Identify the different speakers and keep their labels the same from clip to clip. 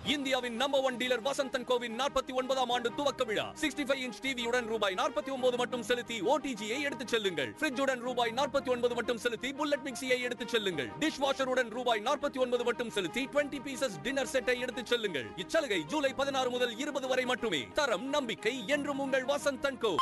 Speaker 1: இந்தியாவின் number one dealer Vasanth and கோவின் நாற்பத்தி ஒன்பதாம் ஆண்டு துவக்க விழா சிக்ஸ்டி ஃபைவ் இன்ச் டிவியுடன் ரூபாய் நாற்பத்தி ஒன்பது மட்டும் செலுத்தி ஓடிஜியை எடுத்துச் செல்லுங்கள் ஃபிரிட்ஜுடன் ரூபாய் நாற்பத்தி ஒன்பது மட்டும் செலுத்தி புல்லட் மிக்சியை எடுத்துச் செல்லுங்கள் டிஷ் வாஷருடன் ரூபாய் நாற்பத்தி ஒன்பது மட்டும் செலுத்தி டுவெண்ட்டி பீசஸ் டின்னர் செட்டை எடுத்துச் செல்லுங்கள் இச்சலுகை ஜூலை பதினாறு முதல் இருபது வரை மட்டுமே தரம் நம்பிக்கை என்றும் உங்கள் வசந்தன் கோ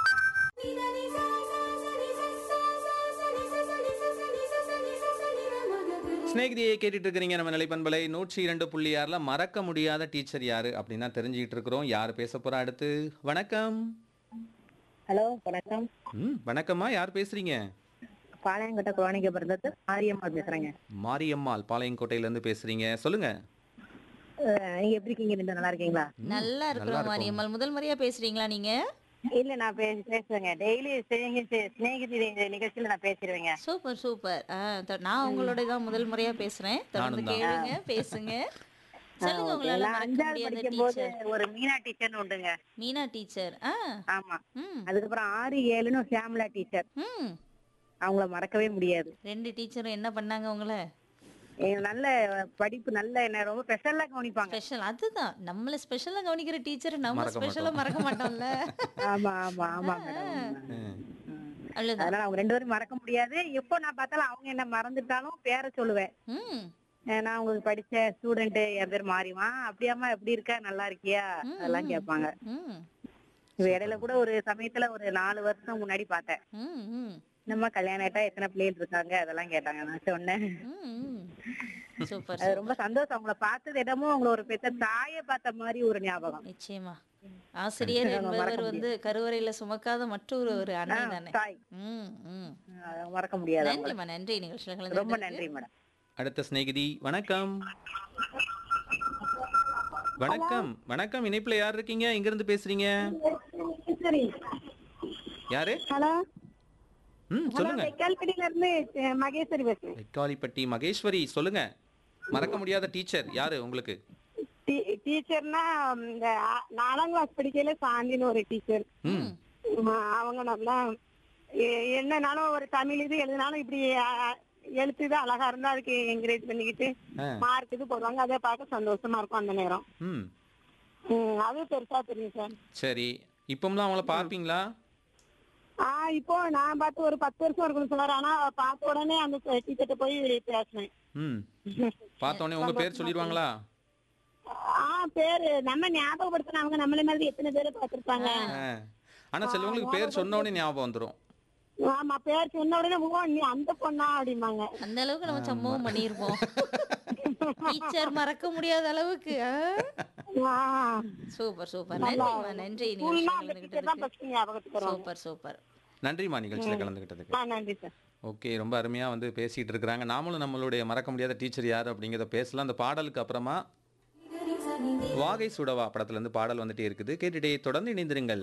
Speaker 2: ஸ்நேகிதியை கேட்டுட்டு இருக்கிறீங்க நம்ம நிலைப்பண்பலை நூற்றி இரண்டு புள்ளி ஆறுல மறக்க முடியாத டீச்சர் யாரு அப்படின்னா தெரிஞ்சுக்கிட்டு இருக்கிறோம் யார் பேச போறா அடுத்து வணக்கம்
Speaker 3: ஹலோ வணக்கம்
Speaker 2: ம் வணக்கம்மா யார் பேசுறீங்க
Speaker 3: பாளையங்கோட்டை குழந்தைங்க பிறந்தது மாரியம்மா பேசுறேங்க
Speaker 2: மாரியம்மாள் பாளையங்கோட்டையில இருந்து பேசுறீங்க சொல்லுங்க
Speaker 3: அஹ் நீங்க எப்படி இருக்கீங்க ரெண்டு நல்லா இருக்கீங்களா
Speaker 4: நல்லா
Speaker 2: நல்லா
Speaker 4: இருக்கிறோம்
Speaker 2: இருக்கோம்.
Speaker 4: மாரியம்மாள் முதல் முறையா பேசுறீங்களா நீங்க
Speaker 3: இல்ல நான் பே- பேசுவேங்க டெய்லி சிநேகிதி நிகழ்ச்சியில நான் பேசிடுவேங்க
Speaker 4: சூப்பர் சூப்பர் ஆ, த- நான் உங்களோட தான் முதல் முறையா பேசுறேன் தொடர்ந்து
Speaker 2: நானும் தான்.
Speaker 4: கேளுங்க பேசுங்க சொல்லுங்க உங்களால
Speaker 3: நான்
Speaker 4: மறக்க
Speaker 3: அஞ்சாவது
Speaker 4: முடியாத
Speaker 3: படிக்கும் போது
Speaker 4: டீச்சர்
Speaker 3: ஒரு மீனா டீச்சர்னு உண்டுங்க
Speaker 4: மீனா டீச்சர் ஆ
Speaker 3: ஆமா
Speaker 4: ம்
Speaker 3: அதுக்கப்புறம் ஆறு ஏழுன்னு ஒரு ஷியாமலா டீச்சர்
Speaker 4: ம்
Speaker 3: அவங்கள மறக்கவே முடியாது
Speaker 4: ரெண்டு டீச்சரும் என்ன பண்ணாங்க உங்கள
Speaker 3: எங்க நல்ல படிப்பு நல்ல என்ன ரொம்ப ஸ்பெஷலா கவனிப்பாங்க
Speaker 4: ஸ்பெஷல் அதுதான் நம்மள ஸ்பெஷலா கவனிக்கிற டீச்சர் நம்ம
Speaker 2: மறக்க
Speaker 4: ஸ்பெஷலா மறக்க மாட்டோம்ல
Speaker 3: ஆமா ஆமா ஆமா மேடம்
Speaker 2: ம்.
Speaker 4: அவ்வளவுதான்
Speaker 3: அதனால அவங்க ரெண்டு பேரும் மறக்க முடியாது எப்போ நான் பார்த்தாலும் அவங்க என்ன மறந்துட்டாலும் பேரை சொல்லுவேன்
Speaker 4: ம்
Speaker 3: அஹ் நான் உங்களுக்கு படிச்ச ஸ்டூடெண்ட் என் பேர் மாறிவா அப்படியாம்மா எப்படி இருக்க நல்லா இருக்கியா
Speaker 4: ம்,
Speaker 3: அதெல்லாம்
Speaker 4: ம்.
Speaker 3: கேட்பாங்க
Speaker 4: ம்
Speaker 3: இப்ப இடையில கூட ஒரு சமயத்துல ஒரு நாலு வருஷம் முன்னாடி பார்த்தேன்
Speaker 4: ம் ம்
Speaker 3: நம்ம கல்யாணம் ஆயிட்டா எத்தனை பிள்ளைகள் இருக்காங்க அதெல்லாம் கேட்டாங்க நான் சொன்னேன்
Speaker 4: ம், ம். சூப்பர்
Speaker 3: அது ரொம்ப சந்தோஷம் அவங்கள பார்த்தது இடமும் அவங்கள ஒரு பெத்த தாயை பார்த்த மாதிரி ஒரு ஞாபகம்
Speaker 4: நிச்சயமா ஆசிரியர்
Speaker 3: நம்ம
Speaker 4: என்பவர்
Speaker 3: மறக்க
Speaker 4: வந்து கருவறையில சுமக்காத மற்றொரு ஒரு அன்னை
Speaker 3: ஆஹ்
Speaker 4: தானே
Speaker 3: தாய்
Speaker 4: ம் ம்
Speaker 3: அதை மறக்க முடியாது அவங்கள.
Speaker 4: நன்றிம்மா நன்றி நிகழ்ச்சியில்
Speaker 3: ரொம்ப
Speaker 4: கலந்து
Speaker 3: நன்றி மேடம்
Speaker 2: அடுத்த சிநேகிதி வணக்கம் வணக்கம் வணக்கம் இணைப்புல யார் இருக்கீங்க எங்க இருந்து பேசுறீங்க
Speaker 3: சரி
Speaker 2: யாரு
Speaker 3: ஹலோ
Speaker 2: ம் சொல்லுங்க
Speaker 3: கேள்விப்பட்டியில இருந்து மகேஸ்வரி பேசுறேன்
Speaker 2: வெக்காலிப்பட்டி மகேஸ்வரி சொல்லுங்க மறக்க முடியாத டீச்சர் யாரு உங்களுக்கு
Speaker 3: டீச்சர்னா இந்த நாலாம் கிளாஸ் படிக்கையில சாந்தின்னு ஒரு டீச்சர்
Speaker 2: ம்
Speaker 3: அவங்க நல்லா எ- என்னனாலும் ஒரு தமிழ் இது எழுதினாலும் இப்படி அ, எழுத்து இது அழகா இருந்தா அதுக்கு என்கரேஜ் பண்ணிக்கிட்டு
Speaker 2: ஆ.
Speaker 3: மார்க் இது போடுவாங்க அதை பார்க்க சந்தோஷமா இருக்கும் அந்த நேரம்
Speaker 2: ம்
Speaker 3: ம், அது பெருசா தெரியும் சார்
Speaker 2: சரி இப்போம்லாம் அவங்கள பார்ப்பீங்களா
Speaker 3: ஆஹ் இப்போ நான் பார்த்து ஒரு பத்து வருஷம் இருக்கணும் சார் ஆனா பார்த்த உடனே அந்த டீச்சர்ட்ட போய் பேசினேன்
Speaker 2: ம் பார்த்த உடனே உங்க பேர் சொல்லிடுவாங்களா
Speaker 3: ஆஹ் பேரு நம்ம ஞாபகப்படுத்தினவங்க நம்மள மாதிரி எத்தனை பேரை பார்த்திருப்பாங்க
Speaker 2: ஆ. ஆனா சிலவங்களுக்கு பேர் சொன்ன உடனே ஞாபகம் வந்துரும்
Speaker 3: ஆமா பேர் சொன்ன உடனே ஓ நீ அந்த பொண்ணா அப்படிம்பாங்க
Speaker 4: அந்த அளவுக்கு நம்ம சம்பவம் பண்ணியிருப்போம் டீச்சர் மறக்க முடியாத அளவுக்கு
Speaker 3: ஆஹ்
Speaker 4: சூப்பர் சூப்பர் நன்றிம்மா நன்றி
Speaker 3: ஸ்கூல்னா அந்த
Speaker 4: நிகழ்ச்சியில்
Speaker 3: டீச்சர் தான்
Speaker 4: கலந்துக்கிட்டதுக்கு
Speaker 3: ஃபர்ஸ்ட் ஞாபகத்துக்கு வருவாங்க
Speaker 4: சூப்பர் சூப்பர்
Speaker 2: நன்றிம்மா நிகழ்ச்சியில கலந்துக்கிட்டதுக்கு
Speaker 3: ஆ நன்றி சார்
Speaker 2: ஓகே ரொம்ப அருமையா வந்து பேசிட்டு இருக்கிறாங்க நாமளும் நம்மளுடைய மறக்க முடியாத டீச்சர் யார் அப்படிங்கிறத பேசலாம் அந்த பாடலுக்கு அப்புறமா வாகை சுடவா படத்துல இருந்து பாடல் வந்துட்டே இருக்குது கேட்டுட்டே தொடர்ந்து இணைந்திருங்கள்